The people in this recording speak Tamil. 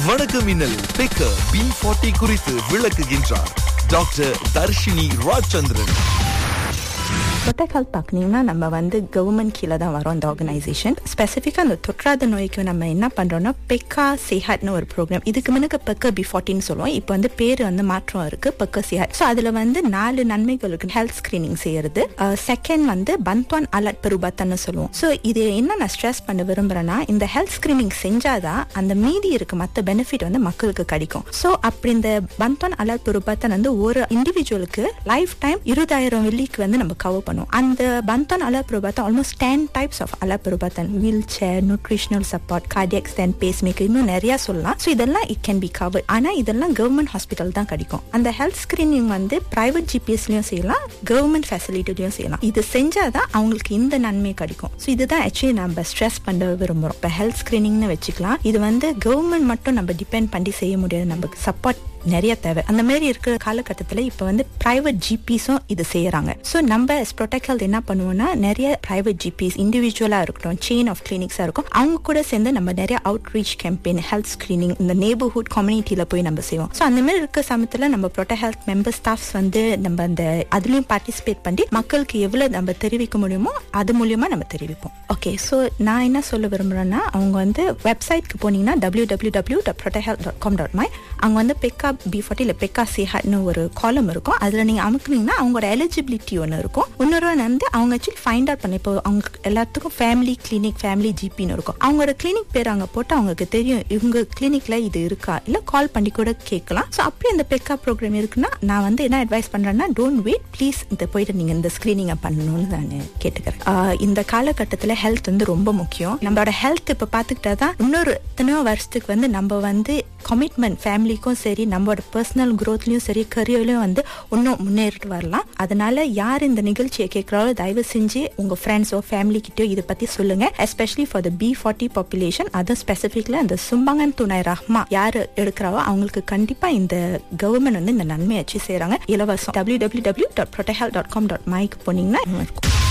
வணக்கம் மின்னலில் பிக்க பி ஃபார்ட்டி குறித்து விளக்குகின்றார் doctor Dharshini Rajachandran Protect Health பார்க்குனீங்கன்னா நம்ம வந்து கவர்மெண்ட் கீழே தான் வரோம் இந்த ஆர்கனைசேஷன் ஸ்பெசிஃபிக்காக அந்த தொற்றாத நோய்க்கு நம்ம என்ன பண்ணுறோம்னா பெக்கா சேஹாட்னு ஒரு ப்ரோக்ராம் இதுக்கு முன்னுக்கு பெக்க பி ஃபார்ட்டின்னு சொல்லுவோம் இப்போ வந்து பேர் வந்து மாற்றம் இருக்கு பெக்க சேஹாட் ஸோ அதில் வந்து நாலு நன்மைகள் இருக்கு ஹெல்த் ஸ்க்ரீனிங் செய்யறது செகண்ட் வந்து பந்த்வான் அலர்ட் பெருபாத்தன்னு சொல்லுவோம் ஸோ இது என்ன நான் ஸ்ட்ரெஸ் பண்ண விரும்புறேன்னா இந்த ஹெல்த் ஸ்க்ரீனிங் செஞ்சாதான் அந்த மீதி இருக்கு மற்ற பெனிஃபிட் வந்து மக்களுக்கு கிடைக்கும் ஸோ அப்படி இந்த பந்த்வான் அலர்ட் பெருபாத்தன் வந்து ஒரு இண்டிவிஜுவலுக்கு லைஃப் டைம் இருபதாயிரம் வெள்ளிக்கு வந்து நம்ம கவர் பண்ணுவோம் அந்த பந்தான் அலா பிரபாத்தன் ஆல்மோஸ்ட் டென் டைப்ஸ் ஆஃப் அலா பிரபாத்தன் wheelchair nutritional support cardiac stent pacemaker இன்னும் நிறைய சொல்லலாம் ஸோ இதெல்லாம் இட் கேன் பி கவர் ஆனா இதெல்லாம் கவர்மெண்ட் ஹாஸ்பிட்டல் தான் கிடைக்கும் அந்த ஹெல்த் ஸ்கிரீனிங் வந்து பிரைவேட் ஜிபிஎஸ்லயும் செய்யலாம் கவர்மெண்ட் ஃபெசிலிட்டிலையும் செய்யலாம் இது செஞ்சாதான் அவங்களுக்கு இந்த நன்மை கிடைக்கும் ஸோ இதுதான் ஆக்சுவலி நம்ம ஸ்ட்ரெஸ் பண்ண விரும்புறோம் இப்போ ஹெல்த் ஸ்கிரீனிங்னு வச்சுக்கலாம் இது வந்து கவர்மெண்ட் மட்டும் நம்ம டிபெண்ட் பண்ணி செய்ய முடியாது நமக்கு சப்போர்ட் நிறைய தேவை அந்த மாதிரி இருக்கிற காலகட்டத்தில் இப்போ வந்து பிரைவேட் ஜிபிஸும் இது செய்யறாங்க ஸோ நம்ம ப்ரொடெக்ட் ஹெல்த் என்ன பண்ணுவோம்னா நிறைய பிரைவேட் ஜிபிஸ் இண்டிவிஜுவலாக இருக்கட்டும் செயின் ஆஃப் கிளினிக்ஸாக இருக்கும் அவங்க கூட சேர்ந்து நம்ம நிறைய outreach campaign health screening இந்த நேபர்ஹுட் கம்யூனிட்டியில் போய் நம்ம செய்வோம் ஸோ அந்த மாதிரி இருக்க சமயத்தில் நம்ம ப்ரொடெக்ட் ஹெல்த் மெம்பர் ஸ்டாஃப்ஸ் வந்து நம்ம அந்த அதுலயும் பார்ட்டிசிபேட் பண்ணி மக்களுக்கு எவ்வளவு நம்ம தெரிவிக்க முடியுமோ அது மூலியமா நம்ம தெரிவிப்போம் ஓகே ஸோ நான் என்ன சொல்ல விரும்புறேன்னா அவங்க வந்து வெப்சைட்க்கு போனீங்கன்னா W W W dot protect dot com dot my அங்கே வந்து பெக்கா பி ஃபார்ட்டி இல்லை பெக்கா சிஹாட்னு ஒரு காலம் இருக்கும் அதில் நீங்கள் அமுக்குனீங்கன்னா அவங்களோட எலிஜிபிலிட்டி ஒன்று இருக்கும் இன்னொரு வந்து அவங்க ஆக்சுவலி ஃபைண்ட் அவுட் பண்ண இப்போ அவங்க எல்லாத்துக்கும் ஃபேமிலி கிளினிக் ஃபேமிலி ஜிபின்னு இருக்கும் அவங்களோட கிளினிக் பேர் அங்கே போட்டு அவங்களுக்கு தெரியும் இவங்க கிளினிக்ல இது இருக்கா இல்லை கால் பண்ணி கூட கேட்கலாம் ஸோ அப்படி அந்த பெக்கா ப்ரோக்ராம் இருக்குன்னா நான் வந்து என்ன அட்வைஸ் பண்ணுறேன்னா டோன்ட் வெயிட் ப்ளீஸ் இந்த போயிட்டு நீங்கள் இந்த ஸ்க்ரீனிங்கை பண்ணணும்னு நான் கேட்டுக்கிறேன் ஆஹ் இந்த காலகட்டத்தில் ஹெல்த் வந்து ரொம்ப முக்கியம் நம்மளோட ஹெல்த் இப்போ பார்த்துக்கிட்டா தான் இன்னொரு எத்தனையோ வருஷத்துக்கு வந்து நம்ம வந்து கமிட்மெண்ட் ஃபேமிலிக்கும் சரி நம்மளோட பர்சனல் க்ரோத்லயும் சரி கரியர்லயும் வந்து இன்னும் முன்னேறிட்டு வரலாம் அதனால யார் இந்த நிகழ்ச்சியை கேட்கிறாரோ தயவு செஞ்சு உங்க ஃப்ரெண்ட்ஸோ ஃபேமிலி கிட்டயோ இதை பத்தி சொல்லுங்க especially for the B forty population அது ஸ்பெசிஃபிக்ல அந்த சும்பங்கன் துணை ரஹ்மா யார் எடுக்கிறாவோ அவங்களுக்கு கண்டிப்பா இந்த கவர்மெண்ட் வந்து இந்த நன்மையை வச்சு செய்றாங்க இலவசம் W W W dot dot com dot மைக்கு போனீங்கன்னா இருக்கும்